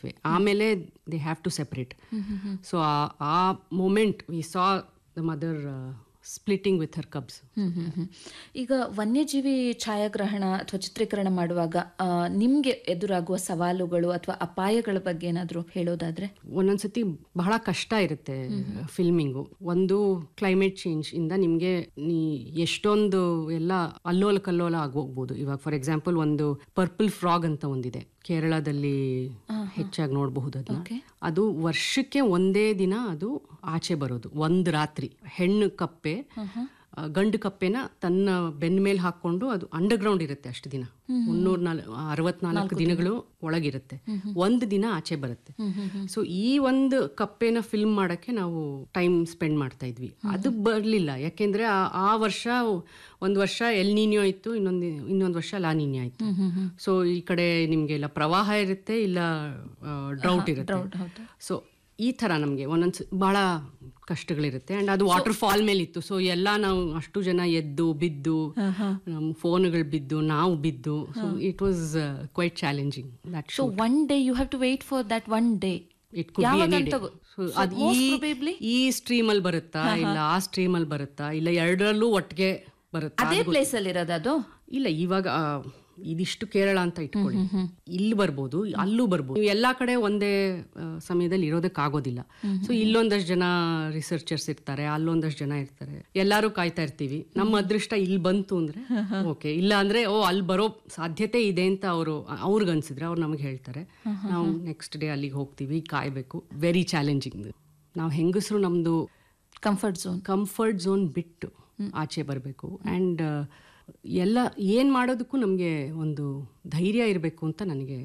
Way ಆಮೇಲೆ they have to separate so ಆ moment we saw the mother splitting with her cubs hmm hmm hmm. ಈಗ ವನ್ಯಜೀವಿ ಛಾಯಾಗ್ರಹಣ ಅಥವಾ ಚಿತ್ರೀಕರಣ ಮಾಡುವಾಗ ಆ, ನಿಮ್ಗೆ ಎದುರಾಗುವ ಸವಾಲುಗಳು ಅಥವಾ ಅಪಾಯಗಳ ಬಗ್ಗೆ ಏನಾದರೂ ಹೇಳೋದಾದ್ರೆ ಒಂದೊಂದ್ಸತಿ ಬಹಳ ಕಷ್ಟ ಇರುತ್ತೆ ಫಿಲ್ಮಿಂಗು ಒಂದು ಕ್ಲೈಮೇಟ್ ಚೇಂಜ್ ಇಂದ ನಿಮ್ಗೆ ನೀ ಎಷ್ಟೊಂದು ಎಲ್ಲ ಅಲ್ಲೋಲ ಕಲ್ಲೋಲ ಆಗೋಗ್ಬೋದು ಇವಾಗ ಫಾರ್ ಎಕ್ಸಾಂಪಲ್ ಒಂದು ಪರ್ಪಲ್ ಫ್ರಾಗ್ ಅಂತ ಒಂದಿದೆ ಕೇರಳದಲ್ಲಿ ಹೆಚ್ಚಾಗಿ ನೋಡಬಹುದು ಅದನ್ನ Okay. ಅದು ವರ್ಷಕ್ಕೆ ಒಂದೇ ದಿನ ಅದು ಆಚೆ ಬರೋದು ಒಂದು ರಾತ್ರಿ ಹೆಣ್ಣು ಕಪ್ಪೆ ಆ, ಗಂಡು ಕಪ್ಪೆನ ತನ್ನ ಬೆನ್ನ ಮೇಲೆ ಹಾಕೊಂಡು ಅದು ಅಂಡರ್ಗ್ರೌಂಡ್ ಇರುತ್ತೆ ಅಷ್ಟು ದಿನ ಮುನ್ನೂರ ನಾಲ್ ಅರವತ್ನಾಲ್ಕು ದಿನಗಳು ಒಳಗಿರುತ್ತೆ ಒಂದು ದಿನ ಆಚೆ ಬರುತ್ತೆ ಸೊ ಈ ಒಂದು ಕಪ್ಪೆನ ಫಿಲ್ಮ್ ಮಾಡಕ್ಕೆ ನಾವು ಟೈಮ್ ಸ್ಪೆಂಡ್ ಮಾಡ್ತಾ ಇದ್ವಿ ಅದು ಬರ್ಲಿಲ್ಲ ಯಾಕೆಂದ್ರೆ ಆ- ಆ ವರ್ಷ ಒಂದು ವರ್ಷ ಎಲ್ ನೀನ್ಯೋ ಇತ್ತು ಇನ್ನೊಂದು ಇನ್ನೊಂದು ವರ್ಷ ಲಾ ನೀನ್ಯೋ ಆಯ್ತು ಸೊ ಈ ಕಡೆ ನಿಮ್ಗೆ ಇಲ್ಲ ಪ್ರವಾಹ ಇರುತ್ತೆ ಇಲ್ಲ ಡ್ರೌಟ್ ಇರುತ್ತೆ ಸೊ ಈ ಥರ ನಮಗೆ ಒಂದೊಂದು ಭಾಳ ಕಷ್ಟಗಳಿರುತ್ತೆ ಆ್ಯಂಡ್ ಅದು ವಾಟರ್ ಫಾಲ್ ಮೇಲೆ ಇತ್ತು ಸೊ ಎಲ್ಲ ನಾವು ಅಷ್ಟು ಜನ ಎದ್ದು ಬಿದ್ದು ನಮ್ಮ ಫೋನ್ಗಳು ಬಿದ್ದು ನಾವು ಬಿದ್ದು so it was quite challenging that so one day you have to wait for that one day it could be ಯಾವಾಗ ಎನಿ ಅಂತ ಡೇ ಗೊ- ಸೊ So ಅದು most ಈ probably- ಈ ಸ್ಟ್ರೀಮ್ ಅಲ್ಲಿ ಬರುತ್ತಾ ಇಲ್ಲ ಆ ಸ್ಟ್ರೀಮ್ ಅಲ್ಲಿ ಬರುತ್ತಾ ಇಲ್ಲ ಎರಡರಲ್ಲೂ ಒಟ್ಟಿಗೆ ಬರುತ್ತಾ ಅದೇ ಪ್ಲೇಸ್ ಅಲ್ಲಿ ಇರೋದು ಅದು ಇಲ್ಲ ಇವಾಗ ಆ, ಇದಿಷ್ಟು ಕೇರಳ ಅಂತ ಇಟ್ಕೊಳ್ಳಿ ಇಲ್ಲಿ ಬರ್ಬೋದು ಅಲ್ಲೂ ಬರ್ಬೋದು ನೀವು ಎಲ್ಲಾ ಕಡೆ ಒಂದೇ ಆ, ಸಮಯದಲ್ಲಿ ಇರೋದಕ್ಕಾಗೋದಿಲ್ಲ ಸೊ ಇಲ್ಲೊಂದಷ್ಟು ಜನ ರಿಸರ್ಚರ್ಸ್ ಇರ್ತಾರೆ ಅಲ್ಲೊಂದಷ್ಟು ಜನ ಇರ್ತಾರೆ ಎಲ್ಲಾರು ಕಾಯ್ತಾ ಇರ್ತೀವಿ ನಮ್ಮ ಅದೃಷ್ಟ ಇಲ್ಲಿ ಬಂತು ಅಂದ್ರೆ ಓಕೆ ಇಲ್ಲ ಅಂದ್ರೆ ಓ ಅಲ್ಲಿ ಬರೋ ಸಾಧ್ಯತೆ ಇದೆ ಅಂತ ಅವರು ಅವ್ರಿಗೆ ಅನ್ಸಿದ್ರೆ ಅವ್ರು ನಮಗೆ ಹೇಳ್ತಾರೆ ನಾವು ನೆಕ್ಸ್ಟ್ ಡೇ ಅಲ್ಲಿಗೆ ಹೋಗ್ತೀವಿ ಕಾಯ್ಬೇಕು ವೆರಿ ಚಾಲೆಂಜಿಂಗ್ ನಾವು ಹೆಂಗಸರು ನಮ್ದು ಕಂಫರ್ಟ್ ಝೋನ್ ಕಂಫರ್ಟ್ ಝೋನ್ ಬಿಟ್ಟು ಆಚೆ ಬರಬೇಕು ಆ್ಯಂಡ್ ಎಲ್ಲ ಏನು ಮಾಡೋದಕ್ಕೂ ನಮಗೆ ಒಂದು ಧೈರ್ಯ ಇರಬೇಕು ಅಂತ ನನಗೆ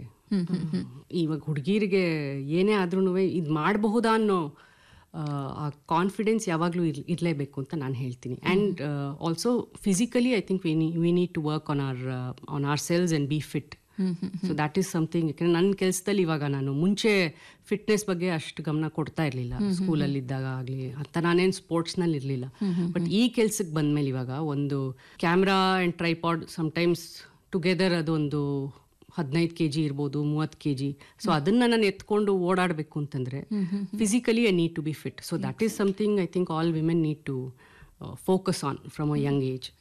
ಇವಾಗ ಹುಡುಗಿರಿಗೆ ಏನೇ ಆದ್ರೂ ಇದು ಮಾಡಬಹುದಾ ಅನ್ನೋ ಆ, ಆ ಕಾನ್ಫಿಡೆನ್ಸ್ ಯಾವಾಗಲೂ ಇರ್ ಇರಲೇಬೇಕು ಅಂತ ನಾನು ಹೇಳ್ತೀನಿ and also physically I think we we need to work on our on ourselves and be fit so that is something ಯಾಕಂದ್ರೆ ನನ್ನ ಕೆಲಸದಲ್ಲಿ ಇವಾಗ ನಾನು ಮುಂಚೆ ಫಿಟ್ನೆಸ್ ಬಗ್ಗೆ ಅಷ್ಟು ಗಮನ ಕೊಡ್ತಾ ಇರಲಿಲ್ಲ ಸ್ಕೂಲಲ್ಲಿದ್ದಾಗ ಆಗಲಿ ಅಂತ ನಾನೇನು ಸ್ಪೋರ್ಟ್ಸ್ನಲ್ಲಿ ಇರಲಿಲ್ಲ ಬಟ್ ಈ ಕೆಲ್ಸಕ್ಕೆ ಬಂದ್ಮೇಲೆ ಇವಾಗ ಒಂದು camera and tripod sometimes together ಅದೊಂದು ಹದಿನೈದು ಕೆ ಜಿ ಇರ್ಬೋದು ಮೂವತ್ತು ಕೆ ಜಿ ಸೊ ಅದನ್ನ ನಾನು ಎತ್ಕೊಂಡು ಓಡಾಡಬೇಕು ಅಂತಂದ್ರೆ physically I need to be fit so that is something I think all women need to focus on from a young age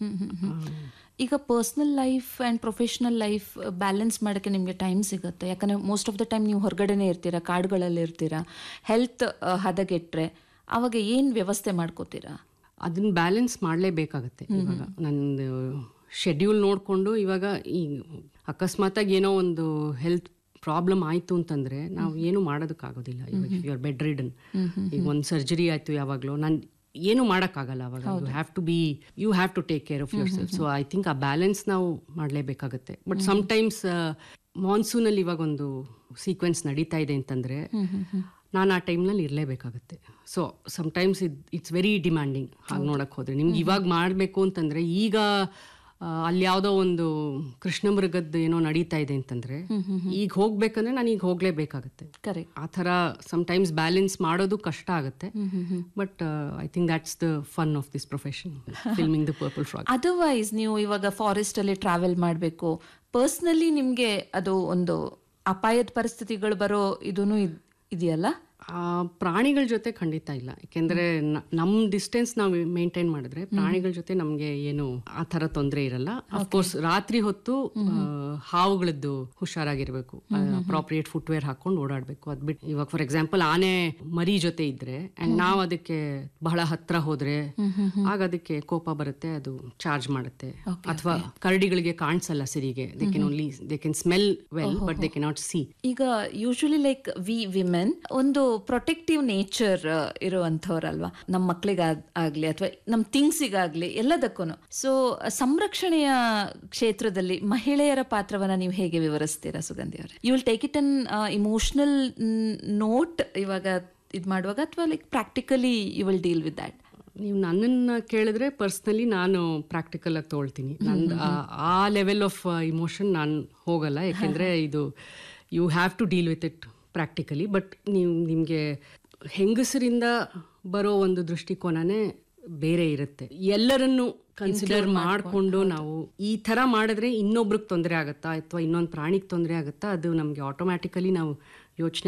ಈಗ personal life and professional life balance ಮಾಡೋಕ್ಕೆ ನಿಮಗೆ time ಸಿಗುತ್ತೆ ಯಾಕಂದರೆ ಮೋಸ್ಟ್ ಆಫ್ ದ ಟೈಮ್ ನೀವು ಹೊರಗಡೆನೇ ಇರ್ತೀರಾ ಕಾಡುಗಳಲ್ಲಿ ಇರ್ತೀರಾ health ಹದಗೆಟ್ರೆ ಅವಾಗ ಏನು ವ್ಯವಸ್ಥೆ ಮಾಡ್ಕೋತೀರಾ ಅದನ್ನ ಬ್ಯಾಲೆನ್ಸ್ ಮಾಡಲೇಬೇಕಾಗತ್ತೆ ಇವಾಗ ನಂದು ಶೆಡ್ಯೂಲ್ ನೋಡಿಕೊಂಡು ಇವಾಗ ಈ ಅಕಸ್ಮಾತಾಗಿ ಏನೋ ಒಂದು ಹೆಲ್ತ್ ಪ್ರಾಬ್ಲಮ್ ಆಯಿತು ಅಂತಂದ್ರೆ ನಾವು ಏನು ಮಾಡೋದಕ್ಕಾಗೋದಿಲ್ಲ ಇವಾಗ ಯು ಆರ್ ಬೆಡ್ ರಿಡನ್ ಈಗ ಒಂದು ಸರ್ಜರಿ ಆಯಿತು ಯಾವಾಗಲೂ ನಾನು ಏನು ಮಾಡೋಕ್ಕಾಗಲ್ಲ ಅವಾಗ you have to be you have to take care of yourself so I think ಆ ಬ್ಯಾಲೆನ್ಸ್ ನಾವು ಮಾಡಲೇಬೇಕಾಗತ್ತೆ ಬಟ್ ಸಮ್ಟೈಮ್ಸ್ ಮಾನ್ಸೂನಲ್ಲಿ ಇವಾಗ ಒಂದು ಸೀಕ್ವೆನ್ಸ್ ನಡೀತಾ ಇದೆ ಅಂತಂದ್ರೆ ನಾನು ಆ ಟೈಮ್ನಲ್ಲಿ ಇರಲೇಬೇಕಾಗತ್ತೆ so sometimes it it's very demanding ಹಾಗೆ ನೋಡಕ್ ಹೋದ್ರೆ ನಿಮ್ಗೆ ಇವಾಗ ಮಾಡಬೇಕು ಅಂತಂದ್ರೆ ಈಗ ಆ, ಅಲ್ಲಿ ಯಾವುದೋ ಒಂದು ಕೃಷ್ಣ ಮೃಗದ್ದು ಏನೋ ನಡೀತಾ ಇದೆ ಅಂತಂದ್ರೆ ಈಗ ಹೋಗ್ಬೇಕಂದ್ರೆ ನಾನು ಈಗ ಹೋಗ್ಲೇಬೇಕಾಗತ್ತೆ ಕರೆಕ್ಟ್ ಆ ಥರ ಸಮ್ಟೈಮ್ಸ್ ಬ್ಯಾಲೆನ್ಸ್ ಮಾಡೋದು ಕಷ್ಟ ಆಗುತ್ತೆ but I think that's the fun of this profession filming the purple frog otherwise ನೀವು ಇವಾಗ ಫಾರೆಸ್ಟಲ್ಲಿ ಟ್ರಾವೆಲ್ ಮಾಡಬೇಕು ಪರ್ಸ್ನಲಿ ನಿಮಗೆ ಅದು ಒಂದು ಅಪಾಯದ ಪರಿಸ್ಥಿತಿಗಳು ಬರೋ ಇದೂ ಇದೆಯಲ್ಲ ಆ, ಪ್ರಾಣಿಗಳ ಜೊತೆ ಖಂಡಿತ ಇಲ್ಲ ಯಾಕೆಂದ್ರೆ ನ- ನಮ್ ಡಿಸ್ಟೆನ್ಸ್ ನಾವು ಮೇಂಟೈನ್ ಮಾಡಿದ್ರೆ ಪ್ರಾಣಿಗಳ ಜೊತೆ ನಮ್ಗೆ ಏನು ಆ ತರ ತೊಂದರೆ ಇರಲ್ಲ ಅಫ್ಕೋರ್ಸ್ ರಾತ್ರಿ ಹೊತ್ತು ಆ, ಹಾವುಗಳದ್ದು ಹುಷಾರಾಗಿರ್ಬೇಕು ಅಪ್ರಾಪ್ರಿಯೇಟ್ ಫುಟ್ವೇರ್ ಹಾಕೊಂಡು ಓಡಾಡ್ಬೇಕು ಅದ್ ಬಿಟ್ಟು ಇವಾಗ ಫಾರ್ ಎಕ್ಸಾಂಪಲ್ ಆನೆ ಮರಿ ಜೊತೆ ಇದ್ರೆ ಅಂಡ್ ನಾವ್ ಅದಕ್ಕೆ ಬಹಳ ಹತ್ರ ಹೋದ್ರೆ ಆಗ ಅದಕ್ಕೆ ಕೋಪ ಬರುತ್ತೆ ಅದು ಚಾರ್ಜ್ ಮಾಡುತ್ತೆ ಅಥವಾ ಕರಡಿಗಳಿಗೆ ಕಾಣಿಸಲ್ಲ ಸರಿಗೆ they can only they can smell well but they cannot see ಈಗ ಯೂಶಲಿ ಲೈಕ್ ವಿ ವಿಮೆನ್ ಒಂದು ಪ್ರೊಟೆಕ್ಟಿವ್ ನೇಚರ್ ಇರುವಂಥವ್ರಲ್ವಾ ನಮ್ಮ ಮಕ್ಳಿಗೆ ಆಗ್ಲಿ ಅಥವಾ ನಮ್ಮ ಥಿಂಗ್ಸಿಗಾಗ್ಲಿ ಎಲ್ಲದಕ್ಕೂ ಸೊ ಸಂರಕ್ಷಣೆಯ ಕ್ಷೇತ್ರದಲ್ಲಿ ಮಹಿಳೆಯರ ಪಾತ್ರವನ್ನ ನೀವು ಹೇಗೆ ವಿವರಿಸ್ತೀರಾ ಸುಗಂಧಿ ಅವರೇ you will take it on emotional note ಇವಾಗ ಇದು ಮಾಡುವಾಗ ಅಥವಾ like practically you will deal with that ನೀವು ನನ್ನನ್ನು ಕೇಳಿದ್ರೆ ಪರ್ಸ್ನಲಿ ನಾನು ಪ್ರಾಕ್ಟಿಕಲ್ ಆಗಿ ತೊಗೊಳ್ತೀನಿ ನಂದು ಆ- ಆ ಲೆವೆಲ್ ಆಫ್ ಇಮೋಷನ್ ನಾನು ಹೋಗಲ್ಲ ಯಾಕೆಂದರೆ ಇದು you have to deal with it practically but ನೀವು ನಿಮಗೆ ಹೆಂಗಸರಿಂದ ಬರೋ ಒಂದು ದೃಷ್ಟಿಕೋನನೇ ಬೇರೆ ಇರುತ್ತೆ ಎಲ್ಲರನ್ನು ಕನ್ಸಿಡರ್ ಮಾಡಿಕೊಂಡು ನಾವು ಈ ಥರ ಮಾಡಿದ್ರೆ ಇನ್ನೊಬ್ರಿಗೆ ತೊಂದರೆ ಆಗುತ್ತಾ ಅಥವಾ ಇನ್ನೊಂದು ಪ್ರಾಣಿಗೆ ತೊಂದರೆ ಆಗುತ್ತಾ ಅದು ನಮಗೆ ಆಟೋಮ್ಯಾಟಿಕಲಿ ನಾವು ಯೋಚನೆ